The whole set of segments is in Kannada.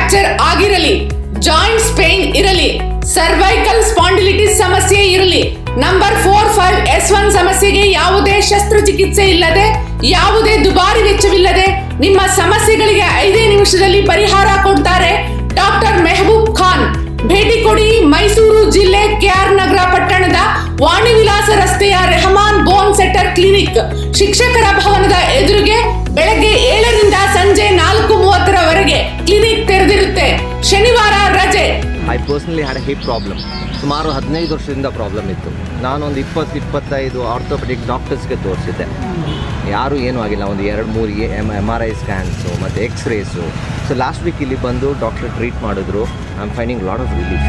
ಫ್ರಾಕ್ಚರ್ ಆಗಿರಲಿ ಜಾಯಿಂಟ್ಸ್ ಪೇನ್ ಇರಲಿ ಸರ್ವೈಕಲ್ ಸ್ಪಾಂಡಿಲಿಟಿಸ್ ಸಮಸ್ಯೆ ಇರಲಿ number four five S one ಸಮಸ್ಯೆಗೆ ಯಾವುದೇ ಶಸ್ತ್ರಚಿಕಿತ್ಸೆ ಇಲ್ಲದೆ ಯಾವುದೇ ದುಬಾರಿ ವೆಚ್ಚವಿಲ್ಲದೆ ನಿಮ್ಮ ಸಮಸ್ಯೆಗಳಿಗೆ ಐದೇ ನಿಮಿಷದಲ್ಲಿ ಪರಿಹಾರ ಕೊಡ್ತಾರೆ ಡಾಕ್ಟರ್ ಮೆಹಬೂಬ್ ಖಾನ್ ಭೇಟಿ ಕೊಡಿ ಮೈಸೂರು ಜಿಲ್ಲೆ ಕೆಆರ್ ನಗರ ಪಟ್ಟಣದ ವಾಣಿ ವಿಲಾಸ ರಸ್ತೆಯ ರೆಹಮಾನ್ ಬೋನ್ ಸೆಟರ್ ಕ್ಲಿನಿಕ್ ಶಿಕ್ಷಕರ ಭವನದ ಎದುರಿಗೆ ಬೆಳಗ್ಗೆ ಏಳರಿಂದ ಸಂಜೆ ನಾಲ್ಕು ಮೂವತ್ತರವರೆಗೆ ಕ್ಲಿನಿಕ್ ತೆರೆದಿರುತ್ತೆ ಶನಿವಾರ ರಜೆ I personally had hip problem ಸುಮಾರು ಹದಿನೈದು ವರ್ಷದಿಂದ ಪ್ರಾಬ್ಲಮ್ ಇತ್ತು ನಾನೊಂದು ಇಪ್ಪತ್ತು ಇಪ್ಪತ್ತೈದು ಆರ್ಥೋಪೆಡಿಕ್ ಡಾಕ್ಟರ್ಸ್ಗೆ ತೋರಿಸಿದ್ದೆ ಯಾರೂ ಏನೂ ಆಗಿಲ್ಲ ಒಂದು ಎರಡು ಮೂರು M M R I scans ಮತ್ತು ಎಕ್ಸ್ರೇಸು ಸೊ ಲಾಸ್ಟ್ ವೀಕ್ ಇಲ್ಲಿ ಬಂದು ಡಾಕ್ಟರ್ ಟ್ರೀಟ್ ಮಾಡಿದ್ರು I am finding lot of relief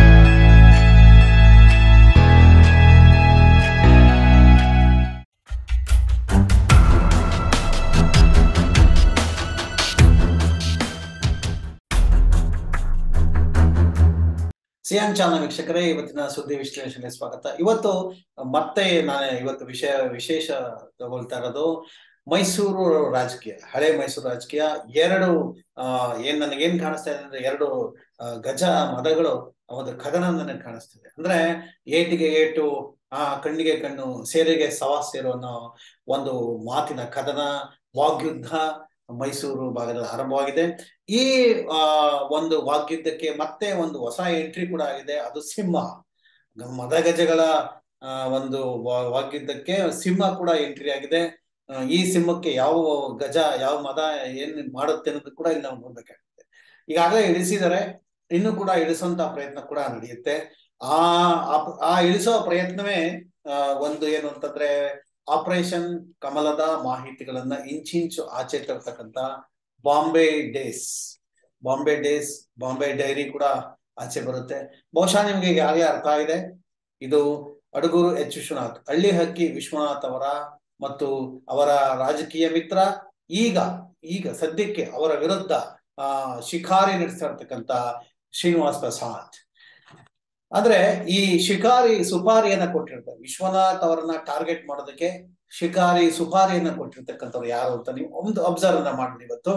CM channel ವೀಕ್ಷಕರೇ ಇವತ್ತಿನ ಸುದ್ದಿ ವಿಶ್ಲೇಷಣೆ ಸ್ವಾಗತ ಇವತ್ತು ಮತ್ತೆ ನಾನು ಇವತ್ತು ವಿಷಯ ವಿಶೇಷ ತಗೊಳ್ತಾ ಇರೋದು ಮೈಸೂರು ರಾಜಕೀಯ ಹಳೆ ಮೈಸೂರು ರಾಜಕೀಯ ಎರಡು ಆ ಏನ್ ನನಗೇನ್ ಕಾಣಿಸ್ತಾ ಇದೆ ಅಂದ್ರೆ ಎರಡು ಆ, ಗಜ ಮದಗಳು ಒಂದು ಕದನ ನನಗೆ ಕಾಣಿಸ್ತಿದೆ ಅಂದ್ರೆ ಏಟಿಗೆ ಏಟು ಆ ಕಣ್ಣಿಗೆ ಕಣ್ಣು ಸೇರಿಗೆ ಸವಾ ಸೇರು ಅನ್ನೋ ಒಂದು ಮಾತಿನ ಕದನ ವಾಗ್ಯುದ್ಧ ಮೈಸೂರು ಭಾಗದಲ್ಲಿ ಆರಂಭವಾಗಿದೆ ಈ ಆ ಒಂದು ವಾಗ್ಯುದ್ಧಕ್ಕೆ ಮತ್ತೆ ಒಂದು ಹೊಸ ಎಂಟ್ರಿ ಕೂಡ ಆಗಿದೆ ಅದು ಸಿಂಹ ಗ- ಮದಗಜಗಳ ಆ, ಒಂದು ವಾ- ವಾಗ್ಯುದ್ಧಕ್ಕೆ ಸಿಂಹ ಕೂಡ ಎಂಟ್ರಿ ಆಗಿದೆ ಆ, ಈ ಸಿಂಹಕ್ಕೆ ಯಾವ ಗಜ ಯಾವ ಮದ ಏನ್ ಮಾಡುತ್ತೆ ಅನ್ನೋದು ಕೂಡ ಇಲ್ಲಿ ನಾವು ನೋಡ್ಬೇಕಾಗುತ್ತೆ ಈಗಾಗಲೇ ಇಳಿಸಿದರೆ ಇನ್ನು ಕೂಡ ಇಳಿಸುವಂತ ಪ್ರಯತ್ನ ಕೂಡ ನಡೆಯುತ್ತೆ ಆ ಆ- ಆ ಇಳಿಸೋ ಪ್ರಯತ್ನವೇ ಆ, ಒಂದು ಏನು ಅಂತಂದ್ರೆ ಆಪರೇಷನ್ ಕಮಲದ ಮಾಹಿತಿಗಳನ್ನ ಇಂಚಿಂಚು ಆಚೆ ತರ್ತಕ್ಕಂತ Bombay days Bombay days Bombay diary ಕೂಡ ಆಚೆ ಬರುತ್ತೆ ಬಹುಶಃ ನಿಮ್ಗೆ ಈಗಾಗಲೇ ಅರ್ಥ ಆಗಿದೆ ಇದು ಅಡಗೂರು ಎಚ್ ವಿಶ್ವನಾಥ್ ಹಳ್ಳಿ ಹಕ್ಕಿ ವಿಶ್ವನಾಥ್ ಅವರ ಮತ್ತು ಅವರ ರಾಜಕೀಯ ಮಿತ್ರ ಈಗ ಈಗ ಸದ್ಯಕ್ಕೆ ಅವರ ವಿರುದ್ಧ ಆ ಶಿಕಾರಿ ನಡೆಸ್ತಾ ಇರ್ತಕ್ಕಂತ ಶ್ರೀನಿವಾಸ್ ಪ್ರಸಾದ್ ಅಂದ್ರೆ ಈ ಶಿಕಾರಿ ಸುಪಾರಿಯನ್ನ ಕೊಟ್ಟಿರ್ತಾರೆ ವಿಶ್ವನಾಥ್ ಅವರನ್ನ ಟಾರ್ಗೆಟ್ ಮಾಡೋದಕ್ಕೆ ಶಿಕಾರಿ ಸುಪಾರಿಯನ್ನ ಕೊಟ್ಟಿರ್ತಕ್ಕಂಥವ್ರು ಯಾರು ಅಂತ ನೀವು ಒಂದು ಅಬ್ಸರ್ವ್ ಮಾಡಿ ಇವತ್ತು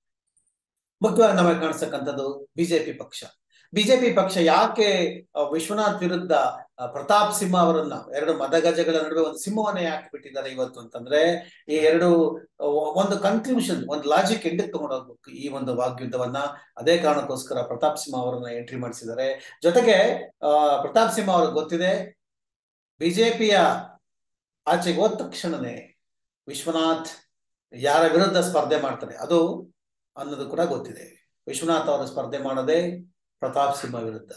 ಮುಖ್ಯವಾಗಿ ನಮಗೆ ಕಾಣಿಸ್ತಕ್ಕಂಥದ್ದು ಬಿಜೆಪಿ ಪಕ್ಷ ಬಿಜೆಪಿ ಪಕ್ಷ ಯಾಕೆ ಆ, ವಿಶ್ವನಾಥ್ ವಿರುದ್ಧ ಆ, ಪ್ರತಾಪ್ ಸಿಂಹ ಅವರನ್ನ ಎರಡು ಮದಗಜಗಳ ನಡುವೆ ಒಂದು ಸಿಂಹವನ್ನ ಯಾಕೆ ಬಿಟ್ಟಿದ್ದಾರೆ ಇವತ್ತು ಅಂತಂದ್ರೆ ಈ ಎರಡು ಆ, ಒಂದು ಕನ್ಕ್ಲೂಷನ್ ಒಂದು ಲಾಜಿಕ್ ಎಂಡಿಗೆ ತಗೊಂಡೋಗ್ಬೇಕು ಈ ಒಂದು ವಾಗ್ಯುದ್ಧವನ್ನ ಅದೇ ಕಾರಣಕ್ಕೋಸ್ಕರ ಪ್ರತಾಪ್ ಸಿಂಹ ಅವರನ್ನ ಎಂಟ್ರಿ ಮಾಡಿಸಿದ್ದಾರೆ ಜೊತೆಗೆ ಆ ಪ್ರತಾಪ್ ಸಿಂಹ ಅವ್ರಿಗೆ ಗೊತ್ತಿದೆ ಬಿಜೆಪಿಯ ಆಚೆಗೆ ಹೋದ ತಕ್ಷಣನೇ ವಿಶ್ವನಾಥ್ ಯಾರ ವಿರುದ್ಧ ಸ್ಪರ್ಧೆ ಮಾಡ್ತಾರೆ ಅದು ಅನ್ನೋದು ಕೂಡ ಗೊತ್ತಿದೆ ವಿಶ್ವನಾಥ್ ಅವರು ಸ್ಪರ್ಧೆ ಮಾಡದೆ ಪ್ರತಾಪ್ ಸಿಂಹ ವಿರುದ್ಧ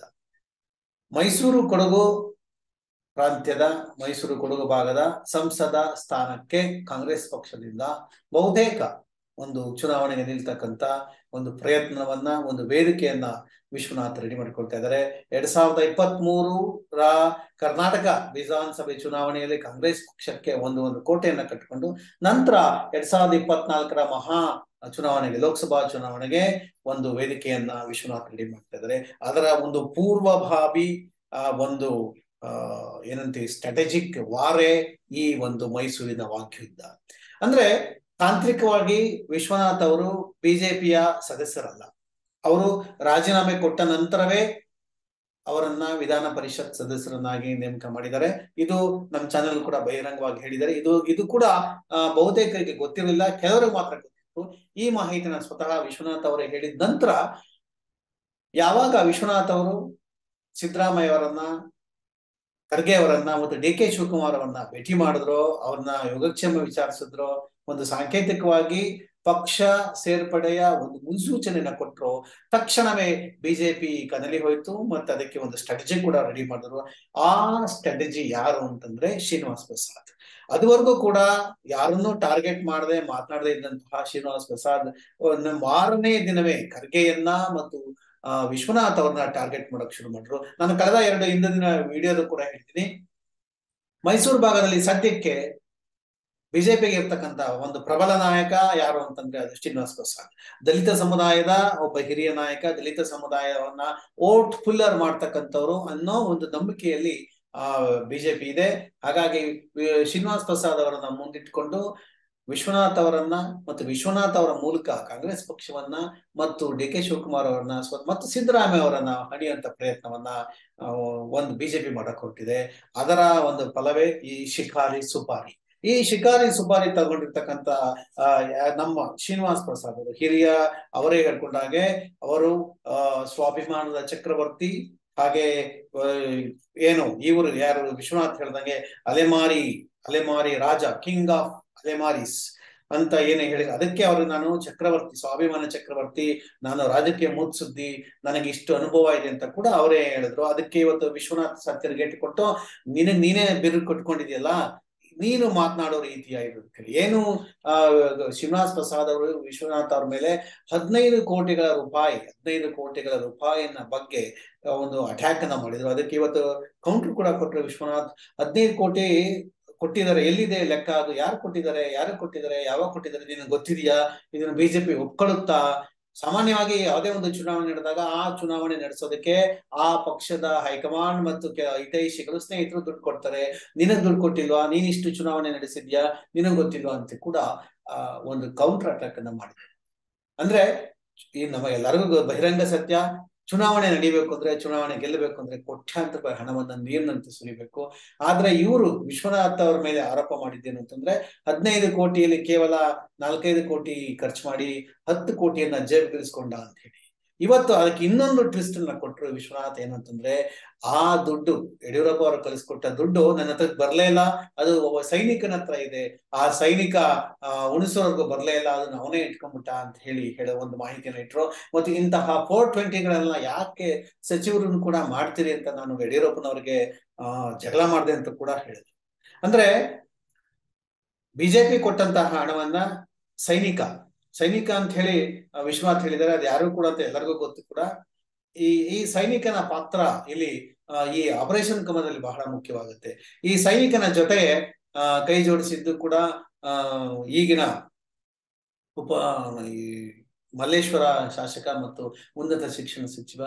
ಮೈಸೂರು ಕೊಡಗು ಪ್ರಾಂತ್ಯದ ಮೈಸೂರು ಕೊಡಗು ಭಾಗದ ಸಂಸದ ಸ್ಥಾನಕ್ಕೆ ಕಾಂಗ್ರೆಸ್ ಪಕ್ಷದಿಂದ ಬಹುತೇಕ ಒಂದು ಚುನಾವಣೆಗೆ ನಿಲ್ತಕ್ಕಂತ ಒಂದು ಪ್ರಯತ್ನವನ್ನ ಒಂದು ವೇದಿಕೆಯನ್ನ ವಿಶ್ವನಾಥ್ ರೆಡಿ ಮಾಡಿಕೊಳ್ತಾ ಇದ್ದಾರೆ ಎರಡ್ ಸಾವಿರದ ಇಪ್ಪತ್ತ್ ಮೂರರ ಕರ್ನಾಟಕ ವಿಧಾನಸಭೆ ಚುನಾವಣೆಯಲ್ಲಿ ಕಾಂಗ್ರೆಸ್ ಪಕ್ಷಕ್ಕೆ ಒಂದು ಒಂದು ಕೋಟೆಯನ್ನ ಕಟ್ಟಿಕೊಂಡು ನಂತರ ಎರಡ್ ಸಾವಿರದ ಇಪ್ಪತ್ನಾಲ್ಕರ ಮಹಾ ಚುನಾವಣೆಗೆ ಲೋಕಸಭಾ ಚುನಾವಣೆಗೆ ಒಂದು ವೇದಿಕೆಯನ್ನ ವಿಶ್ವನಾಥ್ ರೆಡಿ ಮಾಡ್ತಾ ಇದ್ದಾರೆ ಅದರ ಒಂದು ಪೂರ್ವಭಾವಿ ಆ ಒಂದು ಆ ಏನಂತೀವಿ ಸ್ಟ್ರಾಟಜಿಕ್ ವಾರೆ ಈ ಒಂದು ಮೈಸೂರಿನ ವಾಗ್ಯುದ್ಧ ಅಂದ್ರೆ ತಾಂತ್ರಿಕವಾಗಿ ವಿಶ್ವನಾಥ್ ಅವರು ಬಿಜೆಪಿಯ ಸದಸ್ಯರಲ್ಲ ಅವರು ರಾಜೀನಾಮೆ ಕೊಟ್ಟ ನಂತರವೇ ಅವರನ್ನ ವಿಧಾನ ಪರಿಷತ್ ಸದಸ್ಯರನ್ನಾಗಿ ನೇಮಕ ಮಾಡಿದ್ದಾರೆ ಇದು ನಮ್ಮ ಚಾನೆಲ್ ಕೂಡ ಬಹಿರಂಗವಾಗಿ ಹೇಳಿದ್ದಾರೆ ಇದು ಇದು ಕೂಡ ಆ, ಬಹುತೇಕರಿಗೆ ಗೊತ್ತಿರಲಿಲ್ಲ ಕೆಲವರಿಗೆ ಮಾತ್ರ ಗೊತ್ತಿತ್ತು ಈ ಮಾಹಿತಿನ ಸ್ವತಃ ವಿಶ್ವನಾಥ್ ಅವರೇ ಹೇಳಿದ ನಂತರ ಯಾವಾಗ ವಿಶ್ವನಾಥ್ ಅವರು ಸಿದ್ದರಾಮಯ್ಯ ಅವರನ್ನ ಖರ್ಗೆ ಅವರನ್ನ ಮತ್ತು ಡಿ ಕೆ ಶಿವಕುಮಾರ್ ಅವರನ್ನ ಭೇಟಿ ಮಾಡಿದ್ರು ಅವ್ರನ್ನ ಯೋಗಕ್ಷೇಮ ವಿಚಾರಿಸಿದ್ರು ಒಂದು ಸಾಂಕೇತಿಕವಾಗಿ ಪಕ್ಷ ಸೇರ್ಪಡೆಯ ಒಂದು ಮುನ್ಸೂಚನೆಯನ್ನ ಕೊಟ್ಟರು ತಕ್ಷಣವೇ ಬಿಜೆಪಿ ಕದಲಿ ಹೋಯ್ತು ಮತ್ತೆ ಅದಕ್ಕೆ ಒಂದು ಸ್ಟ್ರಾಟಜಿ ಕೂಡ ರೆಡಿ ಮಾಡಿದ್ರು ಆ ಸ್ಟ್ರಾಟಜಿ ಯಾರು ಅಂತಂದ್ರೆ ಶ್ರೀನಿವಾಸ್ ಪ್ರಸಾದ್ ಅದುವರೆಗೂ ಕೂಡ ಯಾರನ್ನೂ ಟಾರ್ಗೆಟ್ ಮಾಡದೆ ಮಾತನಾಡದೆ ಇದ್ದಂತಹ ಶ್ರೀನಿವಾಸ್ ಪ್ರಸಾದ್ ಒಂದು ಮಾರನೇ ದಿನವೇ ಖರ್ಗೆಯನ್ನ ಮತ್ತು ಆ ವಿಶ್ವನಾಥ್ ಅವ್ರನ್ನ ಟಾರ್ಗೆಟ್ ಮಾಡಕ್ ಶುರು ಮಾಡಿದ್ರು ನಾನು ಕಳೆದ ಎರಡು ಹಿಂದಿನ ವಿಡಿಯೋದ ಕೂಡ ಹೇಳ್ತೀನಿ ಮೈಸೂರು ಭಾಗದಲ್ಲಿ ಸದ್ಯಕ್ಕೆ ಬಿಜೆಪಿಗೆ ಇರ್ತಕ್ಕಂತ ಒಂದು ಪ್ರಬಲ ನಾಯಕ ಯಾರು ಅಂತಂದ್ರೆ ಅದು ಶ್ರೀನಿವಾಸ್ ಪ್ರಸಾದ್ ದಲಿತ ಸಮುದಾಯದ ಒಬ್ಬ ಹಿರಿಯ ನಾಯಕ ದಲಿತ ಸಮುದಾಯವನ್ನ ಓಟ್ ಫುಲ್ಲರ್ ಮಾಡ್ತಕ್ಕಂಥವ್ರು ಅನ್ನೋ ಒಂದು ನಂಬಿಕೆಯಲ್ಲಿ ಆ ಬಿಜೆಪಿ ಇದೆ ಹಾಗಾಗಿ ವಿ- ಶ್ರೀನಿವಾಸ್ ಪ್ರಸಾದ್ ಅವರನ್ನ ಮುಂದಿಟ್ಕೊಂಡು ವಿಶ್ವನಾಥ್ ಅವರನ್ನ ಮತ್ತು ವಿಶ್ವನಾಥ್ ಅವರ ಮೂಲಕ ಕಾಂಗ್ರೆಸ್ ಪಕ್ಷವನ್ನ ಮತ್ತು ಡಿ ಕೆ ಶಿವಕುಮಾರ್ ಅವರನ್ನ ಸ್ವ- ಮತ್ತು ಸಿದ್ದರಾಮಯ್ಯ ಅವರನ್ನ ಹಣಿಯುವಂತ ಪ್ರಯತ್ನವನ್ನ ಆ, ಒಂದು ಬಿಜೆಪಿ ಮಾಡಕ್ ಹೊರಟಿದೆ ಅದರ ಒಂದು ಫಲವೇ ಈ ಶಿಕಾರಿ ಸುಪಾರಿ ಈ ಶಿಕಾರಿ ಸುಪಾರಿ ತಗೊಂಡಿರ್ತಕ್ಕಂತ ಆ, ಯಾ- ನಮ್ಮ ಶ್ರೀನಿವಾಸ್ ಪ್ರಸಾದ್ ಅವರು ಹಿರಿಯ ಅವರೇ ಹೇಳ್ಕೊಂಡಾಗೆ ಅವರು ಆ ಸ್ವಾಭಿಮಾನದ ಚಕ್ರವರ್ತಿ ಹಾಗೆ ಆ, ಏನು ಇವರು ಯಾರು ವಿಶ್ವನಾಥ್ ಹೇಳ್ದಂಗೆ ಅಲೆಮಾರಿ ಅಲೆಮಾರಿ ರಾಜ ಕಿಂಗ್ ಆಫ್ ಅಲೆಮಾರೀಸ್ ಅಂತ ಏನೇ ಹೇಳಿ ಅದಕ್ಕೆ ಅವರು ನಾನು ಚಕ್ರವರ್ತಿ ಸ್ವಾಭಿಮಾನ ಚಕ್ರವರ್ತಿ ನಾನು ರಾಜಕೀಯ ಮುತ್ಸುದ್ದಿ ನನಗೆ ಇಷ್ಟು ಅನುಭವ ಇದೆ ಅಂತ ಕೂಡ ಅವರೇ ಹೇಳಿದ್ರು ಅದಕ್ಕೆ ಇವತ್ತು ವಿಶ್ವನಾಥ್ ಸರ್ ತಿರುಗೇಟು ಕೊಟ್ಟು ನಿನಗ್ ನೀನೇ ಬಿರುಕು ಕೊಟ್ಕೊಂಡಿದ್ಯಲ್ಲ ನೀನು ಮಾತನಾಡೋ ರೀತಿಯಾಗಿರುತ್ತೆ ಏನು ಆ ಶ್ರೀನಿವಾಸ್ ಪ್ರಸಾದ್ ಅವರು ವಿಶ್ವನಾಥ್ ಅವ್ರ ಮೇಲೆ ಹದಿನೈದು ಕೋಟಿಗಳ ರೂಪಾಯಿ ಹದಿನೈದು ಕೋಟಿಗಳ ರೂಪಾಯಿನ ಬಗ್ಗೆ ಆ, ಒಂದು ಅಟ್ಯಾಕ್ ಅನ್ನ ಮಾಡಿದ್ರು ಅದಕ್ಕೆ ಇವತ್ತು ಕೌಂಟರ್ ಕೂಡ ಕೊಟ್ಟರು ವಿಶ್ವನಾಥ್ ಹದಿನೈದು ಕೋಟಿ ಕೊಟ್ಟಿದ್ದಾರೆ ಎಲ್ಲಿದೆ ಲೆಕ್ಕ ಅದು ಯಾರು ಕೊಟ್ಟಿದ್ದಾರೆ ಯಾರು ಕೊಟ್ಟಿದ್ದಾರೆ ಯಾವಾಗ ಕೊಟ್ಟಿದ್ದಾರೆ ನಿನಗೆ ಗೊತ್ತಿದೆಯಾ ಇದನ್ನ ಬಿಜೆಪಿ ಒಪ್ಕೊಳ್ಳುತ್ತಾ ಸಾಮಾನ್ಯವಾಗಿ ಯಾವುದೇ ಒಂದು ಚುನಾವಣೆ ನಡೆದಾಗ ಆ ಚುನಾವಣೆ ನಡೆಸೋದಕ್ಕೆ ಆ ಪಕ್ಷದ ಹೈಕಮಾಂಡ್ ಮತ್ತು ಕೆ- ಹಿತೈಷಿಗಳು ಸ್ನೇಹಿತರು ದುಡ್ಡು ಕೊಡ್ತಾರೆ ನಿನಗ್ ದುಡ್ಡು ಕೊಟ್ಟಿಲ್ವಾ ನೀನ್ ಇಷ್ಟು ಚುನಾವಣೆ ನಡೆಸಿದ್ಯಾ ನಿನಗ್ ಗೊತ್ತಿಲ್ವಾ ಅಂತ ಕೂಡ ಆ ಒಂದು ಕೌಂಟರ್ ಅಟ್ಯಾಕ್ ಅನ್ನ ಮಾಡಿದ್ರು ಅಂದ್ರೆ ಈ ನಮ್ಮ ಎಲ್ಲರಿಗೂ ಗೊ- ಬಹಿರಂಗ ಸತ್ಯ ಚುನಾವಣೆ ನಡಿಬೇಕು ಅಂದ್ರೆ ಚುನಾವಣೆ ಗೆಲ್ಲಬೇಕು ಅಂದ್ರೆ ಕೋಟ್ಯಾಂತರ ರೂಪಾಯಿ ಹಣವನ್ನ ನೀರಿನಂತೆ ಸುರಿಬೇಕು ಆದ್ರೆ ಇವರು ವಿಶ್ವನಾಥ್ ಅವ್ರ ಮೇಲೆ ಆರೋಪ ಮಾಡಿದ್ದೇನು ಅಂತಂದ್ರೆ ಹದಿನೈದು ಕೋಟಿಯಲ್ಲಿ ಕೇವಲ ನಾಲ್ಕೈದು ಕೋಟಿ ಖರ್ಚು ಮಾಡಿ ಹತ್ತು ಕೋಟಿಯನ್ನ ಜೇಬಿಗಿರಿಸ್ಕೊಂಡ ಅಂತ ಹೇಳಿ ಇವತ್ತು ಅದಕ್ಕೆ ಇನ್ನೊಂದು ಟ್ವಿಸ್ಟ್ ಅನ್ನ ಕೊಟ್ಟರು ವಿಶ್ವನಾಥ್ ಏನಂತಂದ್ರೆ ಆ ದುಡ್ಡು ಯಡಿಯೂರಪ್ಪ ಅವರು ಕಳಿಸ್ಕೊಟ್ಟ ದುಡ್ಡು ನನ್ನ ಹತ್ರ ಬರ್ಲೇ ಇಲ್ಲ ಅದು ಒಬ್ಬ ಸೈನಿಕನ ಹತ್ರ ಇದೆ ಆ ಸೈನಿಕ ಆ ಉಣಿಸೋರ್ಗು ಬರ್ಲೇ ಇಲ್ಲ ಅದನ್ನ ಅವನೇ ಇಟ್ಕೊಂಡ್ಬಿಟ್ಟ ಅಂತ ಹೇಳಿ ಹೇಳೋ ಒಂದು ಮಾಹಿತಿಯನ್ನು ಇಟ್ರು ಮತ್ತು ಇಂತಹ ಫೋರ್ ಟ್ವೆಂಟಿಗಳನ್ನ ಯಾಕೆ ಸಚಿವರನ್ನು ಕೂಡ ಮಾಡ್ತೀರಿ ಅಂತ ನಾನು ಯಡಿಯೂರಪ್ಪನವ್ರಿಗೆ ಆ ಜಗಳ ಮಾಡಿದೆ ಅಂತ ಕೂಡ ಹೇಳಿದ್ರು ಅಂದ್ರೆ ಬಿಜೆಪಿ ಕೊಟ್ಟಂತಹ ಹಣವನ್ನ ಸೈನಿಕ ಸೈನಿಕ ಅಂತ ಹೇಳಿ ಆ, ವಿಶ್ವನಾಥ್ ಹೇಳಿದ್ದಾರೆ ಅದು ಯಾರು ಕೂಡ ಅಂತ ಎಲ್ಲರಿಗೂ ಗೊತ್ತು ಕೂಡ ಈ ಈ ಸೈನಿಕನ ಪಾತ್ರ ಇಲ್ಲಿ ಆ, ಈ ಆಪರೇಷನ್ ಕಮದಲ್ಲಿ ಬಹಳ ಮುಖ್ಯವಾಗುತ್ತೆ ಈ ಸೈನಿಕನ ಜೊತೆ ಆ, ಕೈ ಜೋಡಿಸಿದ್ದು ಕೂಡ ಆ ಈಗಿನ ಉಪ ಈ ಮಲ್ಲೇಶ್ವರ ಶಾಸಕ ಮತ್ತು ಉನ್ನತ ಶಿಕ್ಷಣ ಸಚಿವ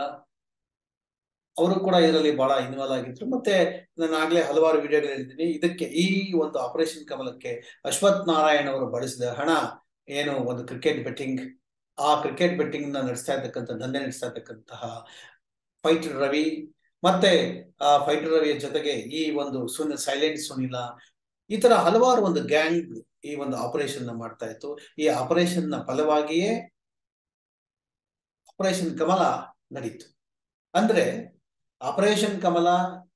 ಅವರು ಕೂಡ ಇದರಲ್ಲಿ ಬಹಳ ಇನ್ವಾಲ್ವ್ ಆಗಿದ್ರು ಮತ್ತೆ ನಾನು ಆಗ್ಲೇ ಹಲವಾರು ವಿಡಿಯೋಗಳು ಹೇಳಿದ್ದೀನಿ ಇದಕ್ಕೆ ಈ ಒಂದು ಆಪರೇಷನ್ ಕಮಲಕ್ಕೆ ಅಶ್ವಥ್ ನಾರಾಯಣ್ ಅವರು ಬಳಸಿದ ಹಣ ಏನು ಒಂದು ಕ್ರಿಕೆಟ್ ಬೆಟ್ಟಿಂಗ್ ಆ ಕ್ರಿಕೆಟ್ ಬೆಟ್ಟಿಂಗ್ ನ ನಡೆಸ್ತಾ ಇರ್ತಕ್ಕಂಥ ದಂಧೆ ನಡೆಸ್ತಾ ಇರ್ತಕ್ಕಂತಹ ಫೈಟರ್ ರವಿ ಮತ್ತೆ ಆ ಫೈಟರ್ ರವಿಯ ಜೊತೆಗೆ ಈ ಒಂದು ಸುನ್ ಸೈಲೆಂಟ್ ಸುನಿಲ ಈ ತರ ಹಲವಾರು ಒಂದು ಗ್ಯಾಂಗ್ ಈ ಒಂದು ಆಪರೇಷನ್ ನ ಮಾಡ್ತಾ ಇತ್ತು ಈ ಆಪರೇಷನ್ ನ ಫಲವಾಗಿಯೇ ಆಪರೇಷನ್ ಕಮಲ ನಡೀತು ಅಂದ್ರೆ ಆಪರೇಷನ್ ಕಮಲ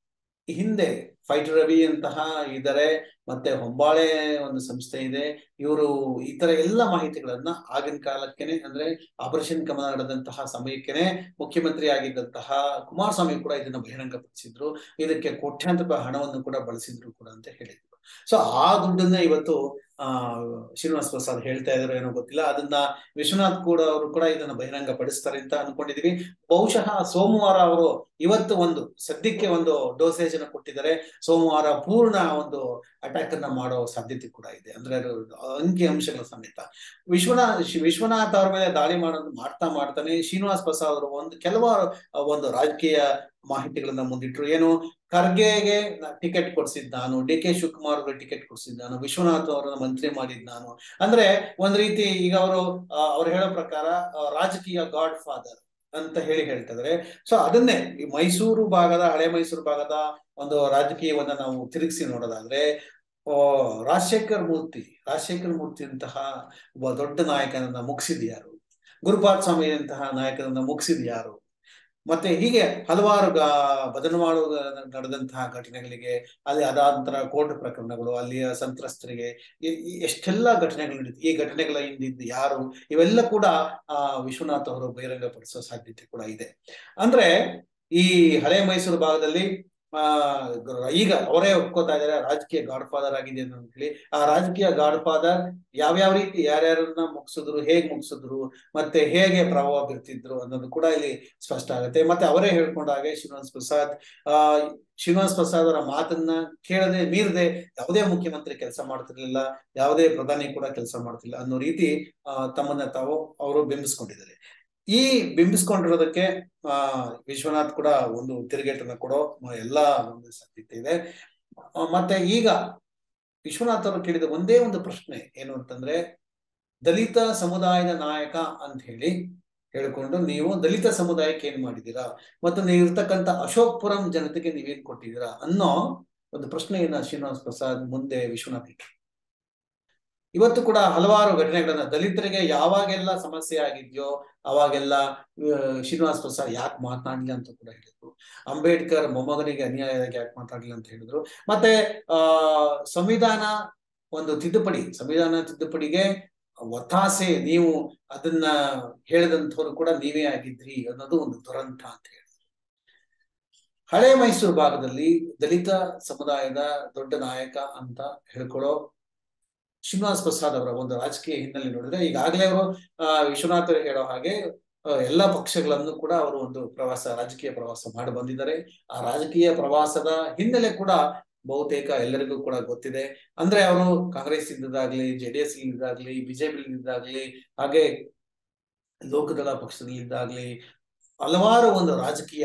ಹಿಂದೆ ಫೈಟರ್ ರವಿ ಅಂತಹ ಇದ್ದಾರೆ ಮತ್ತೆ ಹೊಂಬಾಳೆ ಒಂದು ಸಂಸ್ಥೆ ಇದೆ ಇವರು ಈ ತರ ಎಲ್ಲ ಮಾಹಿತಿಗಳನ್ನ ಆಗಿನ ಕಾಲಕ್ಕೆನೆ ಅಂದ್ರೆ ಆಪರೇಷನ್ ಕಮಲ ನಡೆದಂತಹ ಸಮಯಕ್ಕೇನೆ ಮುಖ್ಯಮಂತ್ರಿ ಆಗಿದ್ದಂತಹ ಕುಮಾರಸ್ವಾಮಿ ಕೂಡ ಇದನ್ನ ಬಹಿರಂಗಪಡಿಸಿದ್ರು ಇದಕ್ಕೆ ಕೋಟ್ಯಾಂತರ ರೂಪಾಯಿ ಹಣವನ್ನು ಕೂಡ ಬಳಸಿದ್ರು ಕೂಡ ಅಂತ ಹೇಳಿದ್ರು ಸೊ ಆ ದುಡ್ಡನ್ನ ಇವತ್ತು ಆ ಶ್ರೀನಿವಾಸ್ ಪ್ರಸಾದ್ ಹೇಳ್ತಾ ಇದಾರೋ ಏನೋ ಗೊತ್ತಿಲ್ಲ ಅದನ್ನ ವಿಶ್ವನಾಥ್ ಕೂಡ ಅವರು ಕೂಡ ಇದನ್ನ ಬಹಿರಂಗ ಪಡಿಸ್ತಾರೆ ಅಂತ ಅನ್ಕೊಂಡಿದೀವಿ ಬಹುಶಃ ಸೋಮವಾರ ಅವರು ಇವತ್ತು ಒಂದು ಸದ್ಯಕ್ಕೆ ಒಂದು ಡೋಸೇಜ್ ಅನ್ನು ಕೊಟ್ಟಿದ್ದಾರೆ ಸೋಮವಾರ ಪೂರ್ಣ ಒಂದು ಅಟ್ಯಾಕ್ ಅನ್ನ ಮಾಡೋ ಸಾಧ್ಯತೆ ಕೂಡ ಇದೆ ಅಂದ್ರೆ ಅದು ಅಂಕಿ ಅಂಶಗಳ ಸಮೇತ ವಿಶ್ವನಾಥ್ ಶಿ- ವಿಶ್ವನಾಥ್ ಅವ್ರ ಮೇಲೆ ದಾಳಿ ಮಾಡೋದು ಮಾಡ್ತಾ ಮಾಡ್ತಾನೆ ಶ್ರೀನಿವಾಸ್ ಪ್ರಸಾದ್ ಅವರು ಒಂದು ಕೆಲವಾರು ಆ, ಒಂದು ರಾಜಕೀಯ ಮಾಹಿತಿಗಳನ್ನ ಮುಂದಿಟ್ರು ಏನು ಖರ್ಗೆಗೆ ಟಿಕೆಟ್ ಕೊಡ್ಸಿದ್ ನಾನು ಡಿ ಕೆ ಶಿವಕುಮಾರ್ ಅವ್ರಿಗೆ ಟಿಕೆಟ್ ಕೊಡ್ಸಿದ್ ನಾನು ವಿಶ್ವನಾಥ್ ಅವರನ್ನ ಮಂತ್ರಿ ಮಾಡಿದ್ ನಾನು ಅಂದ್ರೆ ಒಂದ್ ರೀತಿ ಈಗ ಅವರು ಅವ್ರು ಹೇಳೋ ಪ್ರಕಾರ ಆ, ರಾಜಕೀಯ ಗಾಡ್ ಫಾದರ್ ಅಂತ ಹೇಳಿ ಹೇಳ್ತಿದ್ದಾರೆ ಸೊ ಅದನ್ನೇ ಈ ಮೈಸೂರು ಭಾಗದ ಹಳೆ ಮೈಸೂರು ಭಾಗದ ಒಂದು ರಾಜಕೀಯವನ್ನ ನಾವು ತಿರುಗಿಸಿ ನೋಡೋದಾದ್ರೆ ಆ, ರಾಜಶೇಖರ್ ಮೂರ್ತಿ ರಾಜಶೇಖರ್ ಮೂರ್ತಿ ಅಂತಹ ಒಬ್ಬ ದೊಡ್ಡ ನಾಯಕನನ್ನ ಮುಗಿಸಿದ್ ಯಾರು ಗುರುಪಾದ್ ಸ್ವಾಮಿ ಅಂತಹ ನಾಯಕನನ್ನ ಮುಗಿಸಿದ್ ಯಾರು ಮತ್ತೆ ಹೀಗೆ ಹಲವಾರು ಗ- ಬದನವಾಳು ನಡೆದಂತಹ ಘಟನೆಗಳಿಗೆ ಅಲ್ಲಿ ಅದಾದ ನಂತರ ಕೋರ್ಟ್ ಪ್ರಕರಣಗಳು ಅಲ್ಲಿಯ ಸಂತ್ರಸ್ತರಿಗೆ ಎ- ಎ- ಎಷ್ಟೆಲ್ಲ ಘಟನೆಗಳು ನಡೀತು ಈ ಘಟನೆಗಳ ಹಿಂದಿದ್ದು ಯಾರು ಇವೆಲ್ಲ ಕೂಡ ಆ ವಿಶ್ವನಾಥ್ ಅವರು ಬಹಿರಂಗಪಡಿಸೋ ಸಾಧ್ಯತೆ ಕೂಡ ಇದೆ ಅಂದ್ರೆ ಈ ಹಳೆ ಮೈಸೂರು ಭಾಗದಲ್ಲಿ ಆ ಗ- ಈಗ ಅವರೇ ಒಪ್ಕೋತಾ ಇದ್ದಾರೆ ರಾಜಕೀಯ ಗಾಡ್ ಫಾದರ್ ಆಗಿದೆ ಅಂತ ಹೇಳಿ ಆ ರಾಜಕೀಯ ಗಾಡ್ ಫಾದರ್ ಯಾವ್ಯಾವ ರೀತಿ ಯಾರ್ಯಾರನ್ನ ಮುಗಿಸಿದ್ರು ಹೇಗ್ ಮುಗಿಸಿದ್ರು ಮತ್ತೆ ಹೇಗೆ ಪ್ರಭಾವ ಬೀರ್ತಿದ್ರು ಅನ್ನೋದು ಕೂಡ ಇಲ್ಲಿ ಸ್ಪಷ್ಟ ಆಗುತ್ತೆ ಮತ್ತೆ ಅವರೇ ಹೇಳ್ಕೊಂಡ ಹಾಗೆ ಶ್ರೀನಿವಾಸ್ ಪ್ರಸಾದ್ ಆ ಶ್ರೀನಿವಾಸ್ ಪ್ರಸಾದ್ ಅವರ ಮಾತನ್ನ ಕೇಳದೆ ಮೀರದೆ ಯಾವುದೇ ಮುಖ್ಯಮಂತ್ರಿ ಕೆಲಸ ಮಾಡ್ತಿರ್ಲಿಲ್ಲ ಯಾವುದೇ ಪ್ರಧಾನಿ ಕೂಡ ಕೆಲಸ ಮಾಡ್ತಿಲ್ಲ ಅನ್ನೋ ರೀತಿ ಆ ತಮ್ಮನ್ನ ತಾವು ಅವರು ಬಿಂಬಿಸ್ಕೊಂಡಿದ್ದಾರೆ ಈ ಬಿಂಬಿಸ್ಕೊಂಡಿರೋದಕ್ಕೆ ಆ ವಿಶ್ವನಾಥ್ ಕೂಡ ಒಂದು ತಿರುಗೇಟನ್ನ ಕೊಡೋ ಎಲ್ಲಾ ಒಂದು ಸಾಧ್ಯತೆ ಇದೆ ಆ, ಮತ್ತೆ ಈಗ ವಿಶ್ವನಾಥ್ ಅವರು ಕೇಳಿದ ಒಂದೇ ಒಂದು ಪ್ರಶ್ನೆ ಏನು ಅಂತಂದ್ರೆ ದಲಿತ ಸಮುದಾಯದ ನಾಯಕ ಅಂತ ಹೇಳಿ ಹೇಳ್ಕೊಂಡು ನೀವು ದಲಿತ ಸಮುದಾಯಕ್ಕೆ ಏನ್ ಮಾಡಿದೀರಾ ಮತ್ತು ನೀವು ಇರ್ತಕ್ಕಂಥ ಅಶೋಕ್ಪುರಂ ಜನತೆಗೆ ನೀವೇನ್ ಕೊಟ್ಟಿದ್ದೀರಾ ಅನ್ನೋ ಒಂದು ಪ್ರಶ್ನೆಯನ್ನ ಶ್ರೀನಿವಾಸ್ ಪ್ರಸಾದ್ ಮುಂದೆ ವಿಶ್ವನಾಥ್ ಇಟ್ರು ಇವತ್ತು ಕೂಡ ಹಲವಾರು ಘಟನೆಗಳನ್ನ ದಲಿತರಿಗೆ ಯಾವಾಗೆಲ್ಲ ಸಮಸ್ಯೆ ಆಗಿದ್ಯೋ ಅವಾಗೆಲ್ಲ ಆ, ಶ್ರೀನಿವಾಸ್ ಪ್ರಸಾದ್ ಯಾಕೆ ಮಾತನಾಡ್ಲಿಲ್ಲ ಅಂತ ಕೂಡ ಹೇಳಿದ್ರು ಅಂಬೇಡ್ಕರ್ ಮೊಮ್ಮಗನಿಗೆ ಅನ್ಯಾಯ ಯಾಕೆ ಮಾತಾಡ್ಲಿಲ್ಲ ಅಂತ ಹೇಳಿದ್ರು ಮತ್ತೆ ಆ ಸಂವಿಧಾನ ಒಂದು ತಿದ್ದುಪಡಿ ಸಂವಿಧಾನ ತಿದ್ದುಪಡಿಗೆ ಒತ್ತಾಸೆ ನೀವು ಅದನ್ನ ಹೇಳಿದಂಥವ್ರು ಕೂಡ ನೀವೇ ಆಗಿದ್ರಿ ಅನ್ನೋದು ಒಂದು ದುರಂತ ಅಂತ ಹೇಳಿದ್ರು ಹಳೆ ಮೈಸೂರು ಭಾಗದಲ್ಲಿ ದಲಿತ ಸಮುದಾಯದ ದೊಡ್ಡ ನಾಯಕ ಅಂತ ಹೇಳ್ಕೊಳ್ಳೋ ಶ್ರೀನಿವಾಸ್ ಪ್ರಸಾದ್ ಅವರ ಒಂದು ರಾಜಕೀಯ ಹಿನ್ನೆಲೆ ನೋಡಿದ್ರೆ ಈಗಾಗಲೇ ಅವರು ಆ ವಿಶ್ವನಾಥ್ ಹೇಳೋ ಹಾಗೆ ಆ, ಎಲ್ಲಾ ಪಕ್ಷಗಳನ್ನು ಕೂಡ ಅವರು ಒಂದು ಪ್ರವಾಸ ರಾಜಕೀಯ ಪ್ರವಾಸ ಮಾಡಿ ಬಂದಿದ್ದಾರೆ ಆ ರಾಜಕೀಯ ಪ್ರವಾಸದ ಹಿನ್ನೆಲೆ ಕೂಡ ಬಹುತೇಕ ಎಲ್ಲರಿಗೂ ಕೂಡ ಗೊತ್ತಿದೆ ಅಂದ್ರೆ ಅವರು ಕಾಂಗ್ರೆಸ್ ಇದ್ದಾಗ್ಲಿ ಜೆ ಡಿ ಎಸ್ ಇದ್ದಾಗ್ಲಿ ಬಿಜೆಪಿ ಇದ್ದಾಗ್ಲಿ ಹಾಗೆ ಲೋಕದಳ ಪಕ್ಷದಲ್ಲಿದ್ದಾಗ್ಲಿ ಹಲವಾರು ಒಂದು ರಾಜಕೀಯ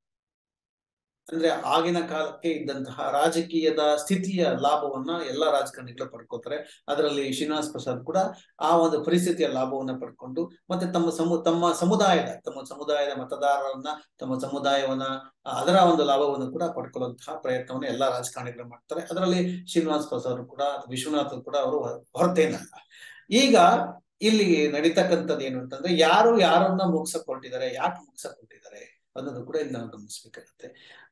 ಅಂದ್ರೆ ಆಗಿನ ಕಾಲಕ್ಕೆ ಇದ್ದಂತಹ ರಾಜಕೀಯದ ಸ್ಥಿತಿಯ ಲಾಭವನ್ನ ಎಲ್ಲಾ ರಾಜಕಾರಣಿಗಳು ಪಡ್ಕೋತಾರೆ ಅದರಲ್ಲಿ ಶ್ರೀನಿವಾಸ್ ಪ್ರಸಾದ್ ಕೂಡ ಆ ಒಂದು ಪರಿಸ್ಥಿತಿಯ ಲಾಭವನ್ನ ಪಡ್ಕೊಂಡು ಮತ್ತೆ ತಮ್ಮ ಸಮು ತಮ್ಮ ಸಮುದಾಯದ ತಮ್ಮ ಸಮುದಾಯದ ಮತದಾರರನ್ನ ತಮ್ಮ ಸಮುದಾಯವನ್ನ ಆ, ಅದರ ಒಂದು ಲಾಭವನ್ನು ಕೂಡ ಪಡ್ಕೊಳ್ಳುವಂತಹ ಪ್ರಯತ್ನವನ್ನು ಎಲ್ಲಾ ರಾಜಕಾರಣಿಗಳು ಮಾಡ್ತಾರೆ ಅದರಲ್ಲಿ ಶ್ರೀನಿವಾಸ್ ಪ್ರಸಾದ್ ಕೂಡ ವಿಶ್ವನಾಥ್ ಕೂಡ ಅವರು ಹೊರತೇನಲ್ಲ ಈಗ ಇಲ್ಲಿ ನಡೀತಕ್ಕಂಥದ್ದು ಏನು ಅಂತಂದ್ರೆ ಯಾರು ಯಾರನ್ನ ಮುಗಿಸಕ್ ಹೊರಟಿದ್ದಾರೆ ಯಾಕೆ ಮುಗಿಸಕ್ ಹೊರಟಿದ್ದಾರೆ ಅನ್ನೋದು ಕೂಡ ಇಲ್ಲಿ ನಾವು ಗಮನಿಸ್ಬೇಕಾಗತ್ತೆ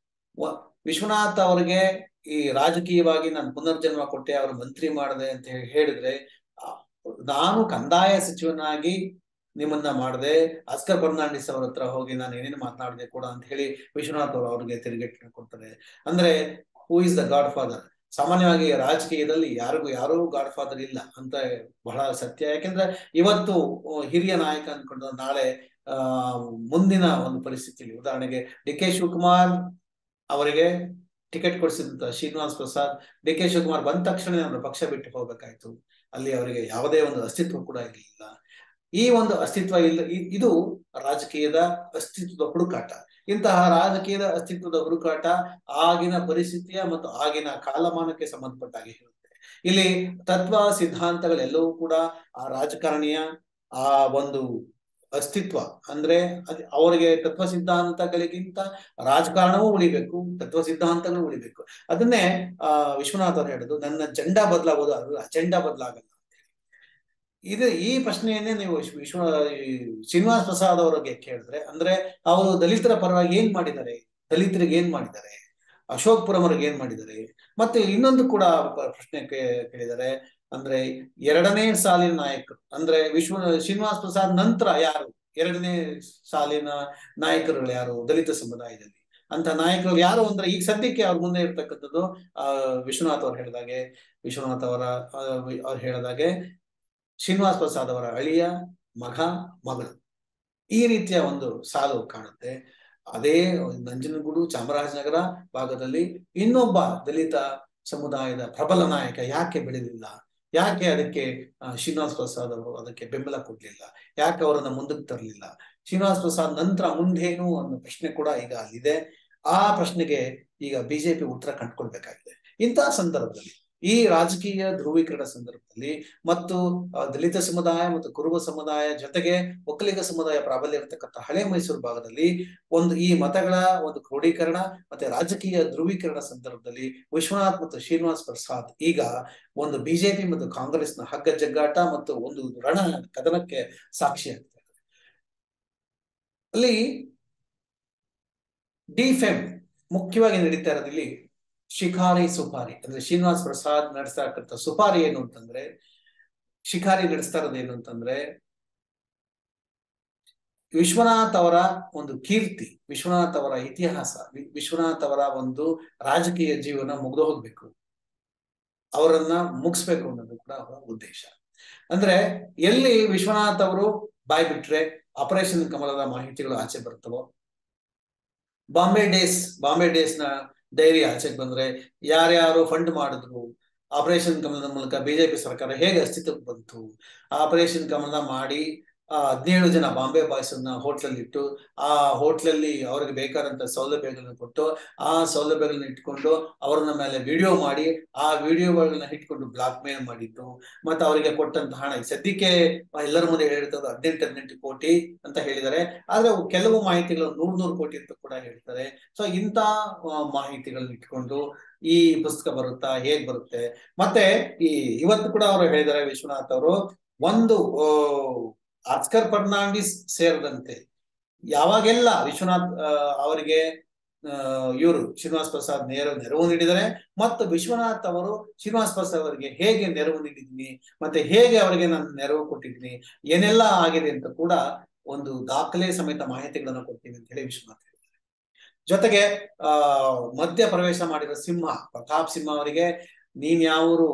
ವ- ವಿಶ್ವನಾಥ್ ಅವರಿಗೆ ಈ ರಾಜಕೀಯವಾಗಿ ನಾನು ಪುನರ್ಜನ್ಮ ಕೊಟ್ಟೆ ಅವರು ಮಂತ್ರಿ ಮಾಡಿದೆ ಅಂತ ಹೇಳಿ ಹೇಳಿದ್ರೆ ಆ, ನಾನು ಕಂದಾಯ ಸಚಿವನಾಗಿ ನಿಮ್ಮನ್ನ ಮಾಡಿದೆ ಆಸ್ಕರ್ ಫರ್ನಾಂಡಿಸ್ ಅವ್ರ ಹತ್ರ ಹೋಗಿ ನಾನು ಏನೇನು ಮಾತನಾಡಿದೆ ಕೂಡ ಅಂತ ಹೇಳಿ ವಿಶ್ವನಾಥ್ ಅವರು ಅವ್ರಿಗೆ ತಿರುಗೇಟು ಕೊಡ್ತಾರೆ ಅಂದ್ರೆ who is the godfather ಸಾಮಾನ್ಯವಾಗಿ ರಾಜಕೀಯದಲ್ಲಿ ಯಾರಿಗೂ ಯಾರೂ ಗಾಡ್ ಫಾದರ್ ಇಲ್ಲ ಅಂತ ಬಹಳ ಸತ್ಯ ಯಾಕೆಂದ್ರೆ ಇವತ್ತು ಆ, ಹಿರಿಯ ನಾಯಕ ಅನ್ಕೊಂಡು ನಾಳೆ ಆ ಮುಂದಿನ ಒಂದು ಪರಿಸ್ಥಿತಿಯಲ್ಲಿ ಉದಾಹರಣೆಗೆ ಡಿ ಕೆ ಶಿವಕುಮಾರ್ ಅವರಿಗೆ ಟಿಕೆಟ್ ಕೊಡಿಸಿದಂತ ಶ್ರೀನಿವಾಸ್ ಪ್ರಸಾದ್ ಡಿ ಕೆ ಶಿವಕುಮಾರ್ ಬಂದ ತಕ್ಷಣ ಅವರು ಪಕ್ಷ ಬಿಟ್ಟು ಹೋಗ್ಬೇಕಾಯ್ತು ಅಲ್ಲಿ ಅವರಿಗೆ ಯಾವುದೇ ಒಂದು ಅಸ್ತಿತ್ವ ಕೂಡ ಇರಲಿಲ್ಲ ಈ ಒಂದು ಅಸ್ತಿತ್ವ ಇಲ್ಲ ಇ- ಇದು ರಾಜಕೀಯದ ಅಸ್ತಿತ್ವದ ಹುಡುಕಾಟ ಇಂತಹ ರಾಜಕೀಯದ ಅಸ್ತಿತ್ವದ ಹುಡುಕಾಟ ಆಗಿನ ಪರಿಸ್ಥಿತಿಯ ಮತ್ತು ಆಗಿನ ಕಾಲಮಾನಕ್ಕೆ ಸಂಬಂಧಪಟ್ಟ ಹಾಗೆ ಹೇಳುತ್ತೆ ಇಲ್ಲಿ ತತ್ವ ಸಿದ್ಧಾಂತಗಳೆಲ್ಲವೂ ಕೂಡ ಆ ರಾಜಕಾರಣಿಯ ಆ ಒಂದು ಅಸ್ತಿತ್ವ ಅಂದ್ರೆ ಅದ್ ಅವರಿಗೆ ತತ್ವ ಸಿದ್ಧಾಂತಗಳಿಗಿಂತ ರಾಜಕಾರಣವೂ ಉಳಿಬೇಕು ತತ್ವ ಸಿದ್ಧಾಂತಗಳು ಉಳಿಬೇಕು ಅದನ್ನೇ ಆ ವಿಶ್ವನಾಥ್ ಅವರು ಹೇಳುದು ನನ್ನ ಜೆಂಡಾ ಬದಲಾಗೋದು ಅದು ಅಜೆಂಡಾ ಬದಲಾಗಲ್ಲ ಅಂತ ಹೇಳಿ. ಇದು ಈ ಪ್ರಶ್ನೆಯನ್ನೇ ನೀವು ವಿಶ್ವ ವಿಶ್ವ ಈ ಶ್ರೀನಿವಾಸ್ ಪ್ರಸಾದ್ ಅವರಿಗೆ ಕೇಳಿದ್ರೆ ಅಂದ್ರೆ ಅವರು ದಲಿತರ ಪರವಾಗಿ ಏನ್ ಮಾಡಿದ್ದಾರೆ ದಲಿತರಿಗೆ ಏನ್ ಮಾಡಿದ್ದಾರೆ ಅಶೋಕ್ ಪುರಂ ಅವ್ರಿಗೆ ಏನ್ ಮಾಡಿದ್ದಾರೆ ಮತ್ತೆ ಇನ್ನೊಂದು ಕೂಡ ಪ- ಪ್ರಶ್ನೆ ಕೇ- ಕೇಳಿದ್ದಾರೆ ಅಂದ್ರೆ ಎರಡನೇ ಸಾಲಿನ ನಾಯಕರು ಅಂದ್ರೆ ವಿಶ್ವ ಶ್ರೀನಿವಾಸ್ ಪ್ರಸಾದ್ ನಂತರ ಯಾರು ಎರಡನೇ ಸಾಲಿನ ನಾಯಕರುಗಳು ಯಾರು ದಲಿತ ಸಮುದಾಯದಲ್ಲಿ ಅಂತ ನಾಯಕರು ಯಾರು ಅಂದ್ರೆ ಈಗ ಸದ್ಯಕ್ಕೆ ಅವ್ರ ಮುಂದೆ ಇರ್ತಕ್ಕಂಥದ್ದು ಆ ವಿಶ್ವನಾಥ್ ಅವ್ರು ಹೇಳಿದಾಗೆ ವಿಶ್ವನಾಥ್ ಅವರ ಆ, ವಿ- ಅವ್ರು ಹೇಳಿದಾಗೆ ಶ್ರೀನಿವಾಸ್ ಪ್ರಸಾದ್ ಅವರ ಅಳಿಯ ಮಗ ಮಗಳು ಈ ರೀತಿಯ ಒಂದು ಸಾಲು ಕಾಣುತ್ತೆ ಅದೇ ನಂಜನಗೂಡು ಚಾಮರಾಜನಗರ ಭಾಗದಲ್ಲಿ ಇನ್ನೊಬ್ಬ ದಲಿತ ಸಮುದಾಯದ ಪ್ರಬಲ ನಾಯಕ ಯಾಕೆ ಬೆಳೆದಿಲ್ಲ ಯಾಕೆ ಅದಕ್ಕೆ ಆ, ಶ್ರೀನಿವಾಸ್ ಪ್ರಸಾದ್ ಅವರು ಅದಕ್ಕೆ ಬೆಂಬಲ ಕೊಡ್ಲಿಲ್ಲ ಯಾಕೆ ಅವರನ್ನ ಮುಂದಕ್ಕೆ ತರಲಿಲ್ಲ ಶ್ರೀನಿವಾಸ್ ಪ್ರಸಾದ್ ನಂತರ ಮುಂದೇನು ಅನ್ನೋ ಪ್ರಶ್ನೆ ಕೂಡ ಈಗ ಅಲ್ಲಿದೆ ಆ ಪ್ರಶ್ನೆಗೆ ಈಗ ಬಿಜೆಪಿ ಉತ್ತರ ಕಂಡುಕೊಳ್ಬೇಕಾಗಿದೆ ಇಂತಹ ಸಂದರ್ಭದಲ್ಲಿ ಈ ರಾಜಕೀಯ ಧ್ರುವೀಕರಣ ಸಂದರ್ಭದಲ್ಲಿ ಮತ್ತು ಆ, ದಲಿತ ಸಮುದಾಯ ಮತ್ತು ಕುರುಬ ಸಮುದಾಯ ಜೊತೆಗೆ ಒಕ್ಕಲಿಗ ಸಮುದಾಯ ಪ್ರಾಬಲ್ಯ ಇರತಕ್ಕಂಥ ಹಳೆ ಮೈಸೂರು ಭಾಗದಲ್ಲಿ ಒಂದು ಈ ಮತಗಳ ಒಂದು ಕ್ರೋಢೀಕರಣ ಮತ್ತೆ ರಾಜಕೀಯ ಧ್ರುವೀಕರಣ ಸಂದರ್ಭದಲ್ಲಿ ವಿಶ್ವನಾಥ್ ಮತ್ತು ಶ್ರೀನಿವಾಸ್ ಪ್ರಸಾದ್ ಈಗ ಒಂದು ಬಿಜೆಪಿ ಮತ್ತು ಕಾಂಗ್ರೆಸ್ನ ಹಗ್ಗ ಜಗ್ಗಾಟ ಮತ್ತು ಒಂದು ರಣ ಕದನಕ್ಕೆ ಸಾಕ್ಷಿಯಾಗ್ತಾ ಇದೆ ಅಲ್ಲಿ ಡಿಫೆಮ್ ಮುಖ್ಯವಾಗಿ ನಡೀತಾ ಇರೋದು ಇಲ್ಲಿ ಶಿಕಾರಿ ಸುಪಾರಿ ಅಂದ್ರೆ ಶ್ರೀನಿವಾಸ್ ಪ್ರಸಾದ್ ನಡೆಸ್ತಾ ಇರ್ತಕ್ಕಂಥ ಸುಪಾರಿ ಏನು ಅಂತಂದ್ರೆ ಶಿಕಾರಿ ನಡೆಸ್ತಾ ಇರೋದು ಏನು ಅಂತಂದ್ರೆ ವಿಶ್ವನಾಥ್ ಅವರ ಒಂದು ಕೀರ್ತಿ ವಿಶ್ವನಾಥ್ ಅವರ ಇತಿಹಾಸ ವಿ- ವಿಶ್ವನಾಥ್ ಅವರ ಒಂದು ರಾಜಕೀಯ ಜೀವನ ಮುಗ್ದು ಹೋಗ್ಬೇಕು ಅವರನ್ನ ಮುಗಿಸ್ಬೇಕು ಅನ್ನೋದು ಕೂಡ ಅವರ ಉದ್ದೇಶ ಅಂದ್ರೆ ಎಲ್ಲಿ ವಿಶ್ವನಾಥ್ ಅವರು ಬಾಯ್ ಬಿಟ್ರೆ ಆಪರೇಷನ್ ಕಮಲದ ಮಾಹಿತಿಗಳು ಆಚೆ ಬರ್ತವೋ ಬಾಂಬೆ ಡೇಸ್ ಬಾಂಬೆ ಡೇಸ್ ನ ಡೈರಿ ಆಚೆಗೆ ಬಂದ್ರೆ ಯಾರ್ಯಾರು ಫಂಡ್ ಮಾಡಿದ್ರು ಆಪರೇಷನ್ ಕಮಲದ ಮೂಲಕ ಬಿಜೆಪಿ ಸರ್ಕಾರ ಹೇಗೆ ಅಸ್ತಿತ್ವಕ್ಕೆ ಬಂತು ಆಪರೇಷನ್ ಕಮಲ ಮಾಡಿ ಆ ಹದಿನೇಳು ಜನ ಬಾಂಬೆ ಬಾಯ್ಸ್ ಅನ್ನ ಹೋಟ್ಲಲ್ಲಿ ಇಟ್ಟು ಆ ಹೋಟ್ಲಲ್ಲಿ ಅವ್ರಿಗೆ ಬೇಕಾದಂತ ಸೌಲಭ್ಯಗಳನ್ನ ಕೊಟ್ಟು ಆ ಸೌಲಭ್ಯಗಳನ್ನ ಇಟ್ಕೊಂಡು ಅವ್ರನ್ನ ಮೇಲೆ ವಿಡಿಯೋ ಮಾಡಿ ಆ ವಿಡಿಯೋಗಳನ್ನ ಇಟ್ಕೊಂಡು ಬ್ಲಾಕ್ ಮೇಲ್ ಮಾಡಿದ್ದು ಮತ್ತೆ ಅವರಿಗೆ ಕೊಟ್ಟಂತ ಹಣ ಈ ಸದ್ಯಕ್ಕೆ ಎಲ್ಲರ ಮುಂದೆ ಹೇಳಿರ್ತದ್ದು ಹದಿನೆಂಟು ಹದಿನೆಂಟು ಕೋಟಿ ಅಂತ ಹೇಳಿದ್ದಾರೆ ಆದ್ರೆ ಅವು ಕೆಲವು ಮಾಹಿತಿಗಳು ನೂರ್ ನೂರು ಕೋಟಿ ಅಂತ ಕೂಡ ಹೇಳ್ತಾರೆ ಸೊ ಇಂತ ಆ, ಮಾಹಿತಿಗಳನ್ನ ಇಟ್ಕೊಂಡು ಈ ಪುಸ್ತಕ ಬರುತ್ತಾ ಹೇಗ್ ಬರುತ್ತೆ ಮತ್ತೆ ಈ ಇವತ್ತು ಕೂಡ ಅವರು ಹೇಳಿದ್ದಾರೆ ವಿಶ್ವನಾಥ್ ಅವರು ಒಂದು ಆ, ಆಸ್ಕರ್ ಫರ್ನಾಂಡಿಸ್ ಸೇರಿದಂತೆ ಯಾವಾಗೆಲ್ಲ ವಿಶ್ವನಾಥ್ ಆ, ಅವರಿಗೆ ಇವರು ಶ್ರೀನಿವಾಸ್ ಪ್ರಸಾದ್ ನೆರವು ನೆರವು ನೀಡಿದ್ದಾರೆ ಮತ್ತು ವಿಶ್ವನಾಥ್ ಅವರು ಶ್ರೀನಿವಾಸ್ ಪ್ರಸಾದ್ ಅವರಿಗೆ ಹೇಗೆ ನೆರವು ನೀಡಿದ್ದೀನಿ ಮತ್ತೆ ಹೇಗೆ ಅವರಿಗೆ ನಾನು ನೆರವು ಕೊಟ್ಟಿದ್ದೀನಿ ಏನೆಲ್ಲ ಆಗಿದೆ ಅಂತ ಕೂಡ ಒಂದು ದಾಖಲೆ ಸಮೇತ ಮಾಹಿತಿಗಳನ್ನು ಕೊಡ್ತೀವಿ ಅಂತ ಹೇಳಿ ವಿಶ್ವನಾಥ್ ಹೇಳಿದ್ದಾರೆ ಜೊತೆಗೆ ಆ ಮಧ್ಯ ಪ್ರವೇಶ ಮಾಡಿರೋ ಸಿಂಹ ಪ್ರತಾಪ್ ಸಿಂಹ ಅವರಿಗೆ ನೀನ್ ಯಾವೂರು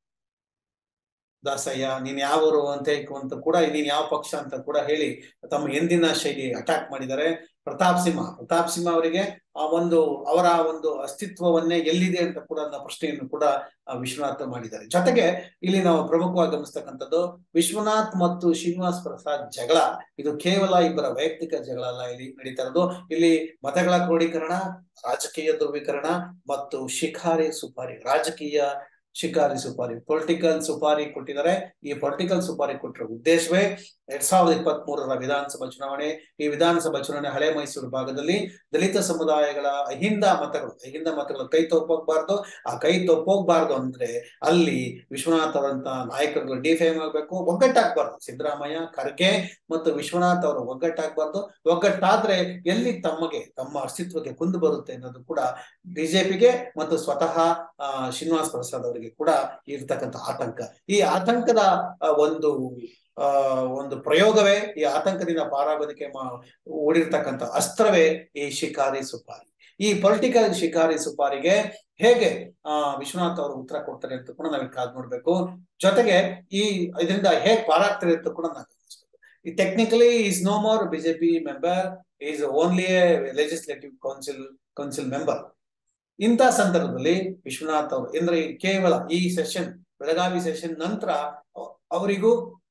ದಾಸಯ್ಯ ನೀನ್ ಯಾವೂರು ಅಂತ ಅಂತ ಕೂಡ ನೀನ್ ಯಾವ ಪಕ್ಷ ಅಂತ ಕೂಡ ಹೇಳಿ ತಮ್ಮ ಎಂದಿನ ಶೈಲಿ ಅಟ್ಯಾಕ್ ಮಾಡಿದ್ದಾರೆ ಪ್ರತಾಪ್ ಸಿಂಹ ಪ್ರತಾಪ್ ಸಿಂಹ ಅವರಿಗೆ ಆ ಒಂದು ಅವರ ಒಂದು ಅಸ್ತಿತ್ವವನ್ನೇ ಎಲ್ಲಿದೆ ಅಂತ ಕೂಡ ಅನ್ನೋ ಪ್ರಶ್ನೆಯನ್ನು ಕೂಡ ಆ, ವಿಶ್ವನಾಥ್ ಮಾಡಿದ್ದಾರೆ ಜೊತೆಗೆ ಇಲ್ಲಿ ನಾವು ಪ್ರಮುಖವಾಗಿ ಗಮನಿಸ್ತಕ್ಕಂಥದ್ದು ವಿಶ್ವನಾಥ್ ಮತ್ತು ಶ್ರೀನಿವಾಸ್ ಪ್ರಸಾದ್ ಜಗಳ ಇದು ಕೇವಲ ಇಬ್ಬರ ವೈಯಕ್ತಿಕ ಜಗಳ ಅಲ್ಲ ಇಲ್ಲಿ ನಡೀತಾ ಇರೋದು ಇಲ್ಲಿ ಮತಗಳ ಕ್ರೋಢೀಕರಣ ರಾಜಕೀಯ ಧ್ರುವೀಕರಣ ಮತ್ತು ಶಿಖಾರಿ ಸುಪಾರಿ ರಾಜಕೀಯ ಶಿಕಾರಿ ಸುಪಾರಿ ಪೊಲಿಟಿಕಲ್ ಸುಪಾರಿ ಕೊಟ್ಟಿದ್ದಾರೆ ಈ ಪೊಲಿಟಿಕಲ್ ಸುಪಾರಿ ಕೊಟ್ಟಿರೋ ಉದ್ದೇಶವೇ ಎರಡ್ ಸಾವಿರದ ಇಪ್ಪತ್ತ್ ಮೂರರ ವಿಧಾನಸಭಾ ಚುನಾವಣೆ ಈ ವಿಧಾನಸಭಾ ಚುನಾವಣೆ ಹಳೆ ಮೈಸೂರು ಭಾಗದಲ್ಲಿ ದಲಿತ ಸಮುದಾಯಗಳ ಅಹಿಂದ ಮತಗಳು ಅಹಿಂದ ಮತಗಳು ಕೈ ತಪ್ಪೋಗ್ಬಾರ್ದು ಆ ಕೈ ತಪ್ಪೋಗ್ಬಾರ್ದು ಅಂದ್ರೆ ಅಲ್ಲಿ ವಿಶ್ವನಾಥ್ ಅವರಂತ ನಾಯಕರುಗಳು ಡಿಫೇಮ್ ಆಗ್ಬೇಕು ಒಗ್ಗಟ್ಟಾಗ್ಬಾರ್ದು ಸಿದ್ದರಾಮಯ್ಯ ಖರ್ಗೆ ಮತ್ತು ವಿಶ್ವನಾಥ್ ಅವರು ಒಗ್ಗಟ್ಟಾಗ್ಬಾರ್ದು ಒಗ್ಗಟ್ಟಾದ್ರೆ ಎಲ್ಲಿ ತಮಗೆ ತಮ್ಮ ಅಸ್ತಿತ್ವಕ್ಕೆ ಕುಂದು ಬರುತ್ತೆ ಅನ್ನೋದು ಕೂಡ ಬಿಜೆಪಿಗೆ ಮತ್ತು ಸ್ವತಃ ಆ ಶ್ರೀನಿವಾಸ್ ಪ್ರಸಾದ್ ಅವರಿಗೆ ಕೂಡ ಇರ್ತಕ್ಕಂಥ ಆತಂಕ ಈ ಆತಂಕದ ಆ, ಒಂದು ಆ ಒಂದು ಪ್ರಯೋಗವೇ ಈ ಆತಂಕದಿಂದ ಪಾರಾಗೋದಕ್ಕೆ ಮಾ ಓಡಿರ್ತಕ್ಕಂಥ ಅಸ್ತ್ರವೇ ಈ ಶಿಕಾರಿ ಸುಪಾರಿ ಈ ಪೊಲಿಟಿಕಲ್ ಶಿಕಾರಿ ಸುಪಾರಿಗೆ ಹೇಗೆ ಆ ವಿಶ್ವನಾಥ್ ಅವರು ಉತ್ತರ ಕೊಡ್ತಾರೆ ಅಂತ ಕೂಡ ನಾವೀಗ ಕಾದ್ ನೋಡ್ಬೇಕು ಜೊತೆಗೆ ಈ ಇದರಿಂದ ಹೇಗ್ ಪಾರಾಗ್ತಾರೆ ಅಂತ ಕೂಡ ನಾವು ಗಮನಿಸ್ಬೇಕು ಈ technically is no more BJP member is only a legislative council council member ಇಂಥ ಸಂದರ್ಭದಲ್ಲಿ ವಿಶ್ವನಾಥ್ ಅವರು ಅಂದ್ರೆ ಕೇವಲ ಈ ಸೆಷನ್ ಬೆಳಗಾವಿ ಸೆಷನ್ ನಂತರ ಅವ- ಅವರಿಗೂ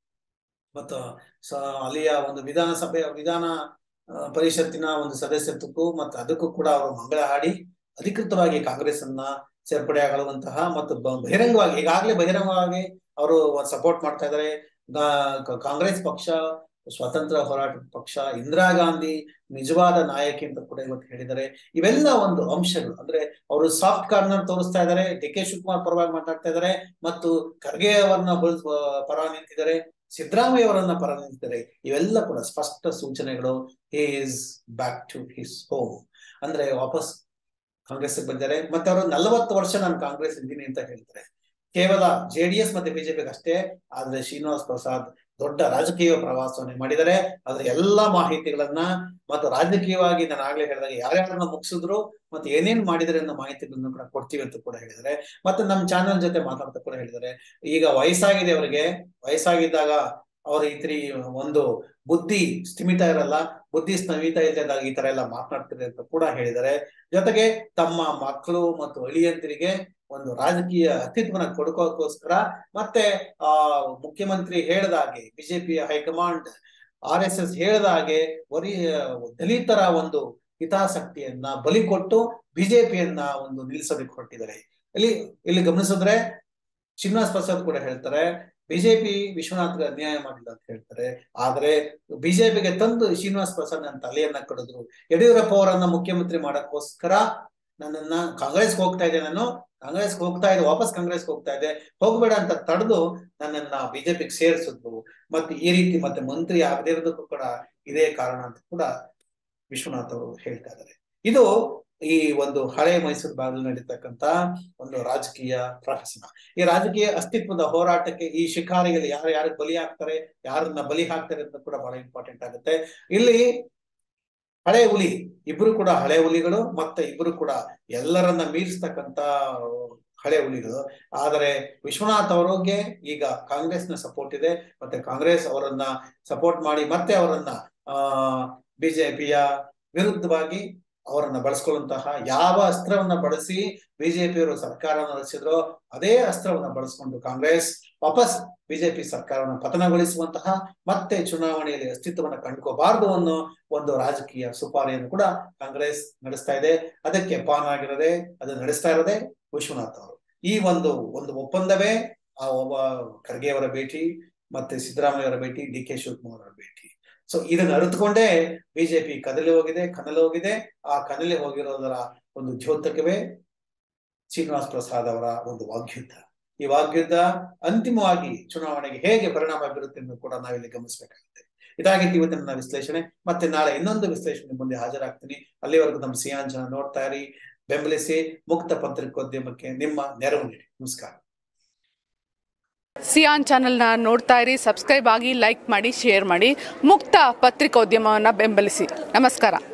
ಮತ್ತು ಸ ಅಲ್ಲಿಯ ಒಂದು ವಿಧಾನಸಭೆಯ ವಿಧಾನ ಆ, ಪರಿಷತ್ತಿನ ಒಂದು ಸದಸ್ಯತ್ವಕ್ಕೂ ಮತ್ತು ಅದಕ್ಕೂ ಕೂಡ ಅವರು ಮಂಗಳ ಹಾಡಿ ಅಧಿಕೃತವಾಗಿ ಕಾಂಗ್ರೆಸ್ ಅನ್ನ ಸೇರ್ಪಡೆ ಆಗುವಂತಹ ಮತ್ತು ಬ- ಬಹಿರಂಗವಾಗಿ ಈಗಾಗಲೇ ಬಹಿರಂಗವಾಗಿ ಅವರು ಸಪೋರ್ಟ್ ಮಾಡ್ತಾ ಇದ್ದಾರೆ ಗಾ- ಕ- ಕಾಂಗ್ರೆಸ್ ಪಕ್ಷ ಸ್ವತಂತ್ರ ಹೋರಾಟ ಪಕ್ಷ ಇಂದಿರಾ ಗಾಂಧಿ ನಿಜವಾದ ನಾಯಕಿ ಅಂತ ಕೂಡ ಇವತ್ತು ಹೇಳಿದ್ದಾರೆ ಇವೆಲ್ಲ ಒಂದು ಅಂಶಗಳು ಅಂದ್ರೆ ಅವರು ಸಾಫ್ಟ್ ಕಾರ್ನರ್ ತೋರಿಸ್ತಾ ಇದ್ದಾರೆ ಡಿ ಕೆ ಶಿವಕುಮಾರ್ ಪರವಾಗಿ ಮಾತಾಡ್ತಾ ಇದ್ದಾರೆ ಮತ್ತು ಖರ್ಗೆ ಅವರನ್ನ ಬಲ್- ಪರ ನಿಂತಿದ್ದಾರೆ ಸಿದ್ದರಾಮಯ್ಯ ಅವರನ್ನ ಪರ ನಿಂತಿದ್ದಾರೆ ಇವೆಲ್ಲ ಕೂಡ ಸ್ಪಷ್ಟ ಸೂಚನೆಗಳು is back to his home ಅಂದ್ರೆ ವಾಪಸ್ ಕಾಂಗ್ರೆಸ್ ಬಂದಿದ್ದಾರೆ ಮತ್ತೆ ಅವರು ನಲವತ್ತು ವರ್ಷ ನಾನು ಕಾಂಗ್ರೆಸ್ ಇದ್ದೀನಿ ಅಂತ ಹೇಳ್ತಾರೆ ಕೇವಲ ಜೆ ಡಿ ಎಸ್ ಮತ್ತೆ ಬಿಜೆಪಿಗೆ ಅಷ್ಟೇ ಆದ್ರೆ ಶ್ರೀನಿವಾಸ್ ಪ್ರಸಾದ್ ದೊಡ್ಡ ರಾಜಕೀಯ ಪ್ರವಾಸವನ್ನೇ ಮಾಡಿದ್ದಾರೆ ಅದ್ರ ಎಲ್ಲಾ ಮಾಹಿತಿಗಳನ್ನ ಮತ್ತು ರಾಜಕೀಯವಾಗಿ ನಾನು ಆಗ್ಲೇ ಹೇಳಿದಾಗ ಯಾರ್ಯಾರನ್ನ ಮುಗಿಸಿದ್ರು ಮತ್ತೆ ಏನೇನ್ ಮಾಡಿದರೆ ಅನ್ನೋ ಮಾಹಿತಿಗಳನ್ನು ಕೂಡ ಕೊಡ್ತೀವಿ ಅಂತ ಕೂಡ ಹೇಳಿದ್ದಾರೆ ಮತ್ತೆ ನಮ್ಮ ಚಾನೆಲ್ ಜೊತೆ ಮಾತಾಡ್ತಾ ಕೂಡ ಹೇಳಿದ್ದಾರೆ ಈಗ ವಯಸ್ಸಾಗಿದೆ ಅವರಿಗೆ ವಯಸ್ಸಾಗಿದ್ದಾಗ ಅವ್ರ ಇದ್ರಿ ಒಂದು ಬುದ್ಧಿ ಸ್ಥಿಮಿತ ಇರಲ್ಲ ಬುದ್ಧಿ ಸ್ಥಮಿತ ಇಲ್ಲದಾಗ ಈ ತರ ಎಲ್ಲ ಮಾತನಾಡ್ತಿದೆ ಅಂತ ಕೂಡ ಹೇಳಿದ್ದಾರೆ ಜೊತೆಗೆ ತಮ್ಮ ಮಕ್ಕಳು ಮತ್ತು ಅಳಿಯಂದಿರಿಗೆ ಒಂದು ರಾಜಕೀಯ ಅಸ್ತಿತ್ವನ ಕೊಡ್ಕೋಕ್ಕೋಸ್ಕರ ಮತ್ತೆ ಆ ಮುಖ್ಯಮಂತ್ರಿ ಹೇಳ್ದ ಹಾಗೆ ಬಿಜೆಪಿಯ ಹೈಕಮಾಂಡ್ ಆರ್ ಎಸ್ ಎಸ್ ಹೇಳ್ದ ಹಾಗೆ ವರಿ ದಲಿತರ ಒಂದು ಹಿತಾಸಕ್ತಿಯನ್ನ ಬಲಿ ಕೊಟ್ಟು ಬಿಜೆಪಿಯನ್ನ ಒಂದು ನಿಲ್ಲಿಸೋದಕ್ಕೆ ಹೊರಟಿದ್ದಾರೆ ಇಲ್ಲಿ ಇಲ್ಲಿ ಗಮನಿಸಿದ್ರೆ ಶ್ರೀನಿವಾಸ್ ಪ್ರಸಾದ್ ಕೂಡ ಹೇಳ್ತಾರೆ ಬಿಜೆಪಿ ವಿಶ್ವನಾಥ್ಗೆ ಅನ್ಯಾಯ ಮಾಡಿಲ್ಲ ಅಂತ ಹೇಳ್ತಾರೆ ಆದ್ರೆ ಬಿಜೆಪಿಗೆ ತಂದು ಶ್ರೀನಿವಾಸ್ ಪ್ರಸಾದ್ ನನ್ನ ತಲೆಯನ್ನ ಕಡಿದ್ರು ಯಡಿಯೂರಪ್ಪ ಅವರನ್ನ ಮುಖ್ಯಮಂತ್ರಿ ಮಾಡಕ್ಕೋಸ್ಕರ ನನ್ನನ್ನ ಕಾಂಗ್ರೆಸ್ಗೆ ಹೋಗ್ತಾ ಇದ್ದೆ ನಾನು ಕಾಂಗ್ರೆಸ್ಗೆ ಹೋಗ್ತಾ ಇದ್ದೆ ವಾಪಸ್ ಕಾಂಗ್ರೆಸ್ಗೆ ಹೋಗ್ತಾ ಇದ್ದೆ ಹೋಗ್ಬೇಡ ಅಂತ ತಡೆದು ನನ್ನನ್ನ ಬಿಜೆಪಿಗೆ ಸೇರಿಸಿದ್ರು ಮತ್ತೆ ಈ ರೀತಿ ಮತ್ತೆ ಮಂತ್ರಿ ಆಗದಿರೋದಕ್ಕೂ ಕೂಡ ಇದೇ ಕಾರಣ ಅಂತ ಕೂಡ ವಿಶ್ವನಾಥ್ ಅವರು ಹೇಳ್ತಾ ಇದ್ದಾರೆ ಇದು ಈ ಒಂದು ಹಳೆ ಮೈಸೂರು ಭಾಗದಲ್ಲಿ ನಡೀತಕ್ಕಂತ ಒಂದು ರಾಜಕೀಯ ಪ್ರಹಸನ ಈ ರಾಜಕೀಯ ಅಸ್ತಿತ್ವದ ಹೋರಾಟಕ್ಕೆ ಈ ಶಿಕಾರಿಗಳು ಯಾರು ಯಾರಿಗೆ ಬಲಿ ಹಾಕ್ತಾರೆ ಯಾರನ್ನ ಬಲಿ ಹಾಕ್ತಾರೆ ಅಂತ ಕೂಡ ಬಹಳ ಇಂಪಾರ್ಟೆಂಟ್ ಆಗುತ್ತೆ ಇಲ್ಲಿ ಹಳೆ ಹುಲಿ ಇಬ್ರು ಕೂಡ ಹಳೆ ಹುಲಿಗಳು ಮತ್ತೆ ಇಬ್ರು ಕೂಡ ಎಲ್ಲರನ್ನ ಮೀರಿಸ್ತಕ್ಕಂತ ಹಳೆ ಹುಲಿಗಳು ಆದರೆ ವಿಶ್ವನಾಥ್ ಅವರಿಗೆ ಈಗ ಕಾಂಗ್ರೆಸ್ನ ಸಪೋರ್ಟ್ ಇದೆ ಮತ್ತೆ ಕಾಂಗ್ರೆಸ್ ಅವರನ್ನ ಸಪೋರ್ಟ್ ಮಾಡಿ ಮತ್ತೆ ಅವರನ್ನ ಆ ಬಿಜೆಪಿಯ ವಿರುದ್ಧವಾಗಿ ಅವರನ್ನ ಬಳಸ್ಕೊಳ್ಳುವಂತಹ ಯಾವ ಅಸ್ತ್ರವನ್ನ ಬಳಸಿ ಬಿಜೆಪಿಯವರು ಸರ್ಕಾರ ನಡೆಸಿದ್ರೋ ಅದೇ ಅಸ್ತ್ರವನ್ನ ಬಳಸ್ಕೊಂಡು ಕಾಂಗ್ರೆಸ್ ವಾಪಸ್ ಬಿಜೆಪಿ ಸರ್ಕಾರವನ್ನು ಪತನಗೊಳಿಸುವಂತಹ ಮತ್ತೆ ಚುನಾವಣೆಯಲ್ಲಿ ಅಸ್ತಿತ್ವವನ್ನು ಕಂಡುಕೋಬಾರದು ಅನ್ನೋ ಒಂದು ರಾಜಕೀಯ ಸುಪಾರಿಯನ್ನು ಕೂಡ ಕಾಂಗ್ರೆಸ್ ನಡೆಸ್ತಾ ಇದೆ ಅದಕ್ಕೆ ಪಾನ್ ಆಗಿರೋದೆ ಅದು ನಡೆಸ್ತಾ ಇರೋದೇ ವಿಶ್ವನಾಥ್ ಅವರು ಈ ಒಂದು ಒಂದು ಒಪ್ಪಂದವೇ ಆ ಒಬ್ಬ ಖರ್ಗೆ ಅವರ ಭೇಟಿ ಮತ್ತೆ ಸಿದ್ದರಾಮಯ್ಯ ಅವರ ಭೇಟಿ ಡಿ ಕೆ ಶಿವಕುಮಾರ್ ಅವರ ಭೇಟಿ ಸೊ ಇದನ್ನ ಅರಿತುಕೊಂಡೇ ಬಿಜೆಪಿ ಕದಲಿ ಹೋಗಿದೆ ಕನಲಿ ಹೋಗಿದೆ ಆ ಕನಲಿ ಹೋಗಿರೋದರ ಒಂದು ದ್ಯೋತಕವೇ ಶ್ರೀನಿವಾಸ್ ಪ್ರಸಾದ್ ಅವರ ಒಂದು ವಾಗ್ಯುದ್ಧ ಈ ವಾಗ್ಯುದ್ಧ ಅಂತಿಮವಾಗಿ ಚುನಾವಣೆಗೆ ಹೇಗೆ ಪರಿಣಾಮ ಬೀರುತ್ತೆ ಎಂದು ಕೂಡ ನಾವಿಲ್ಲಿ ಗಮನಿಸಬೇಕಾಗುತ್ತೆ ಇದಾಗಿತ್ತು ಇವತ್ತಿನ ನನ್ನ ವಿಶ್ಲೇಷಣೆ ಮತ್ತೆ ನಾಳೆ ಇನ್ನೊಂದು ವಿಶ್ಲೇಷಣೆ ಮುಂದೆ ಹಾಜರಾಗ್ತೀನಿ ಅಲ್ಲಿವರೆಗೂ ನಮ್ಮ ಸಿಯಾಂಜನ ನೋಡ್ತಾ ಇರಿ ಬೆಂಬಲಿಸಿ ಮುಕ್ತ ಪತ್ರಿಕೋದ್ಯಮಕ್ಕೆ ನಿಮ್ಮ ನೆರವು ನೀಡಿ ನಮಸ್ಕಾರ ಸಿಯಾನ್ ಚಾನಲ್ನ ನೋಡ್ತಾ ಇರಿ ಸಬ್ಸ್ಕ್ರೈಬ್ ಆಗಿ ಲೈಕ್ ಮಾಡಿ ಶೇರ್ ಮಾಡಿ ಮುಕ್ತ ಪತ್ರಿಕೋದ್ಯಮವನ್ನು ಬೆಂಬಲಿಸಿ ನಮಸ್ಕಾರ